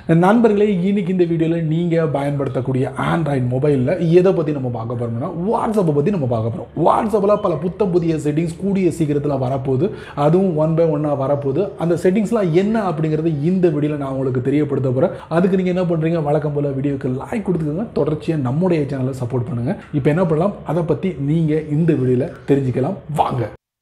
நண்பர்களே இன்னைக்கு இந்த வீடியோவில் நீங்கள் பயன்படுத்தக்கூடிய ஆண்ட்ராய்டு மொபைலில் எதை பற்றி நம்ம பார்க்க போகிறோம்னா வாட்ஸ்அப்பை பற்றி நம்ம பார்க்க போகிறோம் வாட்ஸ்அப்பில் பல புத்தம் புதிய செட்டிங்ஸ் கூடிய சீக்கிரத்தில் வரப்போகுது அதுவும் ஒன் பை ஒன்னாக வரப்போகுது அந்த செட்டிங்ஸ்லாம் என்ன அப்படிங்கிறது இந்த வீடியோவில் நான் உங்களுக்கு தெரியப்படுத்த போகிறேன் அதுக்கு நீங்கள் என்ன பண்ணுறீங்க வழக்கம் போல் வீடியோக்கு லைக் கொடுத்துக்கோங்க தொடர்ச்சியாக நம்முடைய சேனலை சப்போர்ட் பண்ணுங்கள் இப்போ என்ன பண்ணலாம் அதை பற்றி நீங்கள் இந்த வீடியோவில் தெரிஞ்சுக்கலாம் வாங்க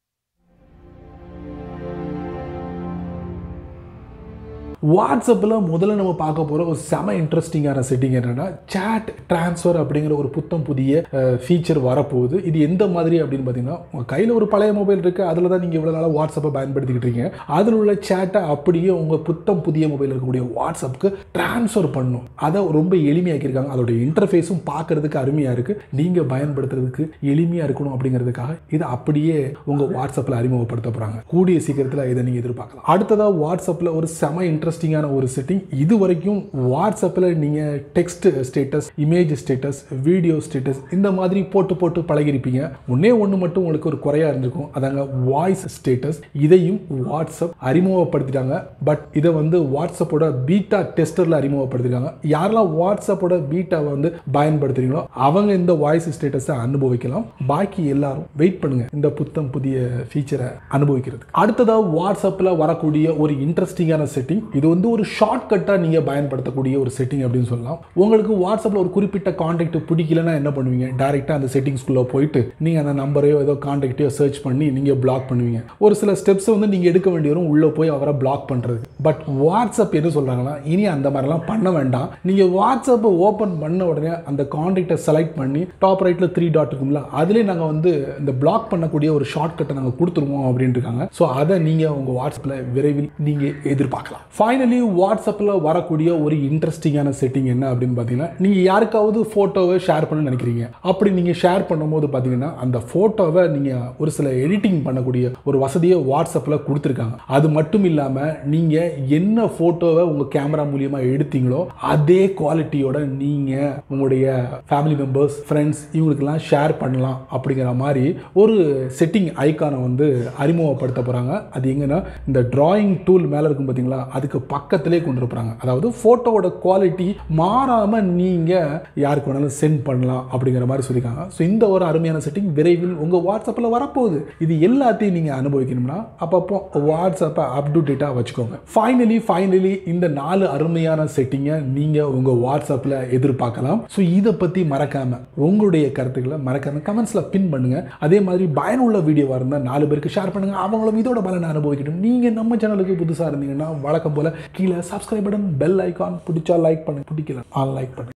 வாட்ஸ்அப்பில் முதல்ல நம்ம பார்க்க போகிற ஒரு செம இன்ட்ரெஸ்டிங்கான செட்டிங் என்னென்னா சேட் ட்ரான்ஸ்ஃபர் அப்படிங்கிற ஒரு புத்தம் புதிய ஃபீச்சர் வரப்போகுது இது எந்த மாதிரி அப்படின்னு பார்த்தீங்கன்னா உங்கள் கையில் ஒரு பழைய மொபைல் இருக்குது அதில் தான் நீங்கள் இவ்வளோ நாளாக வாட்ஸ்அப்பை பயன்படுத்திக்கிட்டு இருக்கீங்க அதில் உள்ள சேட்டை அப்படியே உங்கள் புத்தம் புதிய மொபைல் இருக்கக்கூடிய வாட்ஸ்அப்புக்கு ட்ரான்ஸ்ஃபர் பண்ணும் அதை ரொம்ப எளிமையாக்கியிருக்காங்க அதோட இன்டர்ஃபேஸும் பார்க்கறதுக்கு அருமையாக இருக்குது நீங்கள் பயன்படுத்துறதுக்கு எளிமையாக இருக்கணும் அப்படிங்கிறதுக்காக இதை அப்படியே உங்கள் வாட்ஸ்அப்பில் அறிமுகப்படுத்த போகிறாங்க கூடிய சீக்கிரத்தில் இதை நீங்கள் எதிர்பார்க்கலாம் அடுத்ததாக வாட்ஸ்அப்பில் ஒரு செம இன்ட்ரெஸ்டிங்கான ஒரு செட்டிங் இது வரைக்கும் வாட்ஸ்அப்பில் நீங்கள் text status image status video status இந்த மாதிரி போட்டு போட்டு பழகிருப்பீங்க ஒன்றே ஒன்று மட்டும் உங்களுக்கு ஒரு குறையாக இருந்திருக்கும் அதாங்க வாய்ஸ் ஸ்டேட்டஸ் இதையும் வாட்ஸ்அப் அறிமுகப்படுத்திட்டாங்க பட் இதை வந்து வாட்ஸ்அப்போட பீட்டா டெஸ்டரில் அறிமுகப்படுத்திருக்காங்க யாரெல்லாம் வாட்ஸ்அப்போட பீட்டாவை வந்து பயன்படுத்துறீங்களோ அவங்க இந்த வாய்ஸ் ஸ்டேட்டஸை அனுபவிக்கலாம் பாக்கி எல்லாரும் வெயிட் பண்ணுங்க இந்த புத்தம் புதிய ஃபீச்சரை அனுபவிக்கிறது அடுத்ததாக வாட்ஸ்அப்பில் வரக்கூடிய ஒரு இன்ட்ரெஸ்டிங்கான செட்டிங் இது வந்து ஒரு ஷார்ட்கட்டாக நீங்கள் பயன்படுத்தக்கூடிய ஒரு செட்டிங் அப்படின்னு சொல்லலாம் உங்களுக்கு வாட்ஸ்அப்பில் ஒரு குறிப்பிட்ட காண்டாக்ட் பிடிக்கலன்னா என்ன பண்ணுவீங்க டைரெக்டாக அந்த செட்டிங்ஸ்குள்ளே போயிட்டு நீங்கள் அந்த நம்பரையோ ஏதோ காண்டாக்டையோ சர்ச் பண்ணி நீங்கள் பிளாக் பண்ணுவீங்க ஒரு சில ஸ்டெப்ஸை வந்து நீங்கள் எடுக்க வேண்டி வரும் உள்ளே போய் அவரை பிளாக் பண்ணுறது பட் வாட்ஸ்அப் என்ன சொல்கிறாங்கன்னா இனி அந்த மாதிரிலாம் பண்ண வேண்டாம் நீங்கள் வாட்ஸ்அப்பை ஓப்பன் பண்ண உடனே அந்த காண்டாக்டை செலக்ட் பண்ணி டாப் ரைட்டில் த்ரீ டாட் இருக்கும்ல அதிலே நாங்கள் வந்து இந்த பிளாக் பண்ணக்கூடிய ஒரு ஷார்ட்கட்டை நாங்கள் கொடுத்துருவோம் அப்படின்ட்டு இருக்காங்க ஸோ அதை நீங்கள் உங்கள் வாட்ஸ்அப்பில் விரைவில் நீங்கள் எதிர்பார்க்கலாம் ஃபைனலி வாட்ஸ்அப்பில் வரக்கூடிய ஒரு இன்ட்ரெஸ்டிங்கான செட்டிங் என்ன அப்படின்னு பார்த்தீங்கன்னா நீங்கள் யாருக்காவது ஃபோட்டோவை ஷேர் பண்ண நினைக்கிறீங்க அப்படி நீங்கள் ஷேர் பண்ணும்போது பார்த்தீங்கன்னா அந்த ஃபோட்டோவை நீங்கள் ஒரு சில எடிட்டிங் பண்ணக்கூடிய ஒரு வசதியை வாட்ஸ்அப்பில் கொடுத்துருக்காங்க அது மட்டும் இல்லாமல் நீங்கள் என்ன ஃபோட்டோவை உங்கள் கேமரா மூலியமாக எடுத்தீங்களோ அதே குவாலிட்டியோட நீங்கள் உங்களுடைய ஃபேமிலி மெம்பர்ஸ் ஃப்ரெண்ட்ஸ் இவங்களுக்கெல்லாம் ஷேர் பண்ணலாம் அப்படிங்கிற மாதிரி ஒரு செட்டிங் ஐக்கானை வந்து அறிமுகப்படுத்த போகிறாங்க அது எங்கன்னா இந்த டிராயிங் டூல் மேலே இருக்கும் பார்த்தீங்களா அதுக்கு பக்கத்திலே கொண்டு இருப்பாங்க அதாவது ஃபோட்டோவோட குவாலிட்டி மாறாமல் நீங்கள் யாருக்கு வேணாலும் சென்ட் பண்ணலாம் அப்படிங்கிற மாதிரி சொல்லியிருக்காங்க ஸோ இந்த ஒரு அருமையான செட்டிங் விரைவில் உங்கள் வாட்ஸ்அப்பில் வரப்போகுது இது எல்லாத்தையும் நீங்கள் அனுபவிக்கணும்னா அப்பப்போ வாட்ஸ்அப்பை அப் டு டேட்டாக வச்சுக்கோங்க ஃபைனலி ஃபைனலி இந்த நாலு அருமையான செட்டிங்கை நீங்கள் உங்கள் வாட்ஸ்அப்பில் எதிர்பார்க்கலாம் ஸோ இதை பற்றி மறக்காமல் உங்களுடைய கருத்துக்களை மறக்காமல் கமெண்ட்ஸில் பின் பண்ணுங்கள் அதே மாதிரி பயனுள்ள வீடியோவாக இருந்தால் நாலு பேருக்கு ஷேர் பண்ணுங்கள் அவங்களும் இதோட பலனை அனுபவிக்கட்டும் நீங்கள் நம்ம சேனலுக்கு புதுசாக இருந்தீங்கன்னா வழக்கம் போல் கீழே சப்ஸ்கிரைப் பட்டன் பெல் ஐக்கான் பிடிச்சா லைக் பண்ணுங்க பிடிக்கல ஆல் லைக் பண்ணுங்க